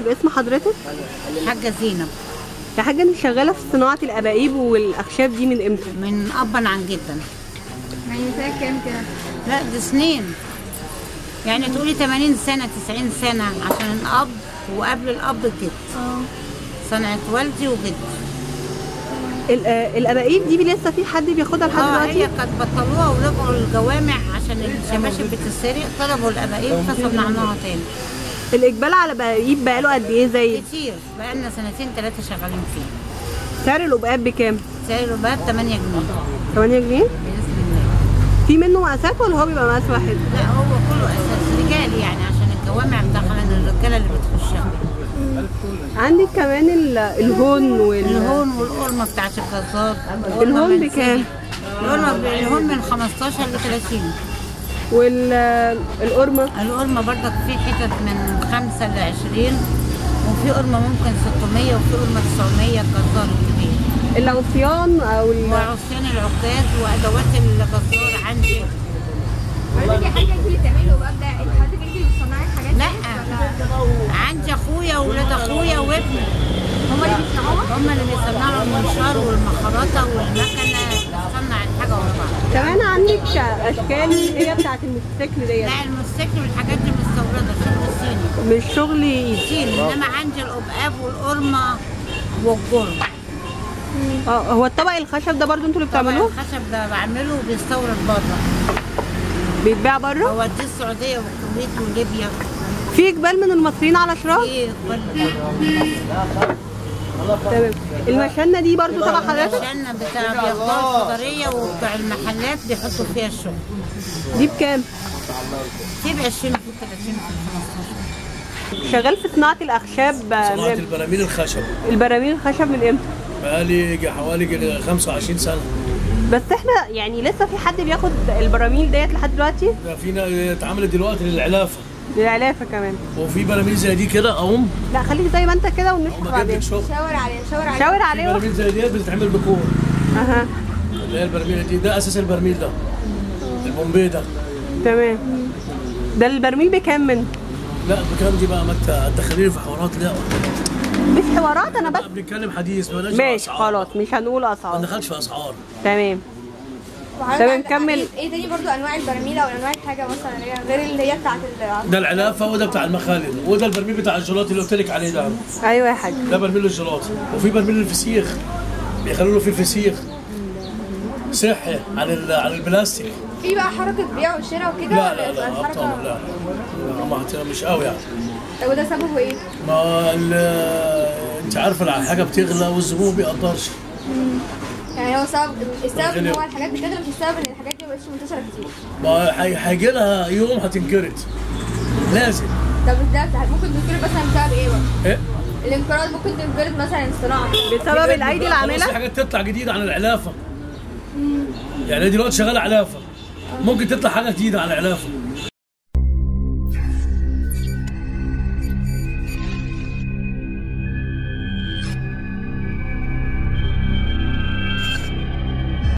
اسم حضرتك حاجة زينب يا حاجه انت شغاله في صناعه الابايب والاخشاب دي من امتى من أبا عن جدا يعني سنة كام كده؟ لا دي سنين يعني تقولي 80 سنة 90 سنة عشان الأب وقبل الأب الجد اه صنعة والدي وجدي ال- آه، الابايب دي لسه في حد بياخدها لحد اه هي دلوقتي كانت بطلوها ورجعوا الجوامع عشان الشماشم بتتسرق طلبوا الأباقيل فصنعناها تاني الاقبال على الابايب بقاله قد ايه زي كتير بقالنا سنتين ثلاثة شغالين فيه سعر الابقاب بكام سعر الباب 8 جنيه 8 جنيه بإذن الله في منه مقاسات ولا هو بيبقى مقاس واحد لا هو كله أساس رجال يعني عشان الجوامع مدخلة الرجالة اللي بتخشها عندك كمان ال- الهون وال الهون والقرمة بتاعت الجزار الهون من بكام؟ سنة. القرمة ب- الهون من 15 ل 30 والقرمه القرمة برضك في حتت من 5 ل 20 وفي قرمة ممكن 600 وفي قرمة 900 الجزار الكبير العصيان او ال- وعصيان العكاز وأدوات الجزار عندي حضرتك يا حاجة انتي بتعملي وبقى ده حضرتك انتي بتصنعي الحاجات دي لا ولا عندي أخويا وولاد أخويا وابني هما اللي بيصنعوها؟ هم اللي بيصنعوا المنشار والمخرطة والمكنة بتصنع الحاجة ورا كمان عندك اشكال هي بتاعت الموتوسيكل ديت لا الموتوسيكل والحاجات دي مستوردة شغل صيني مش شغل ايد صيني انما عندي القبقاب والقرمة والجرم اه هو الطبق الخشب ده برضو انتوا اللي طبعا بتعملوه الخشب ده بعمله وبيستورد بره بيتباع بره بوديه السعودية والكويت وليبيا في اقبال من المصريين على شراء في كل تمام المشنه دي برضو تبع حضرتك عشان بتاع بياخدوها الخضرية وبتاع المحلات بيحطوا فيها الشغل دي بكام في ب 20 في 30 في 15 شغال في صناعه الاخشاب آه، صناعة من- البراميل الخشب البراميل الخشب من امتى بقالي يجي حوالي يجي 25 سنة بس احنا يعني لسه في حد بياخد البراميل ديت لحد دلوقتي ده فينا اتعملت دلوقتي للعلافة للعلافه كمان وفي براميل زي دي كده اقوم لا خليك زي ما انت كده ونشرح اقوم اجيب بعدين لك شغل شاور عليه شاور عليه شاور في عليه براميل زي دي بتتعمل بكور اها اللي هي البراميل دي ده اساس البرميل ده البومبي ده تمام ده البرميل بكام من لا بكام دي بقى ما انت تدخليني في حوارات لا مش حوارات انا بس لا، بنتكلم حديث مالناش في ماشي أسعار. خلاص مش هنقول ما اسعار ندخلش في اسعار تمام وحضرتك تمام، عندك كمل. ايه ايه تاني برضو انواع البراميل او انواع الحاجة مثلا اللي هي غير اللي هي بتاعت ال ده العلافة وده بتاع المخالل وده البرميل بتاع الجيلاتي اللي قلت لك عليه ده ايوه يا حاج ده برميل الجيلاتي وفي برميل الفسيخ بيخلوا له فيه الفسيخ صحي عن ال- عن البلاستيك في بقى حركة بيع وشراء وكده لا ولا لا يبقى لا ابطال الحركة لا لا ما هت- مش قوي يعني طب وده سببه ايه؟ ما ال- انت عارفه الحاجه بتغلى والزبون ما بيقدرش يعني هو سبب السبب ان غلي. هو الحاجات بتغلى مش السبب ان الحاجات دي مبقتش منتشرة كتير ما هي- هيجي لها يوم هتنكرت لازم طب ده ممكن تنقرض مثلا بسبب ايه بقى؟ ايه الانقراض ممكن تنقرض مثلا الصناعة بسبب الايدي خلاص في العامله حاجات تطلع جديده عن العلافه يعني دلوقتي شغاله علافه ممكن تطلع حاجه جديده عن العلافه